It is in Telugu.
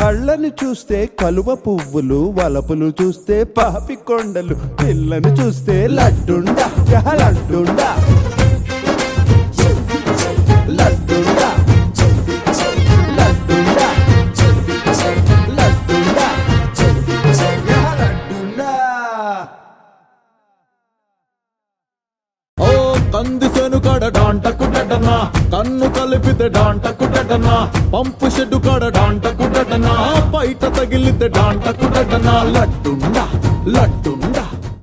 కళ్ళని చూస్తే కలువ పువ్వులు వలపులు చూస్తే పాపి కొండలు పిల్లని చూస్తే లడ్డుండా యహ లడ్డుండా లడ్డుండా లడ్డుండా లడ్డుండా యహ లడ్డుండా ఓ కందిసేను కాడ డాంటకు డటనా కన్ను కలిపితే డాంటకు డటనా పంపు షెడ్డు కాడ డాంటకు డటనా బయట తగిలితే డాంటకు డటనా లడ్డుండా లడ్డుండా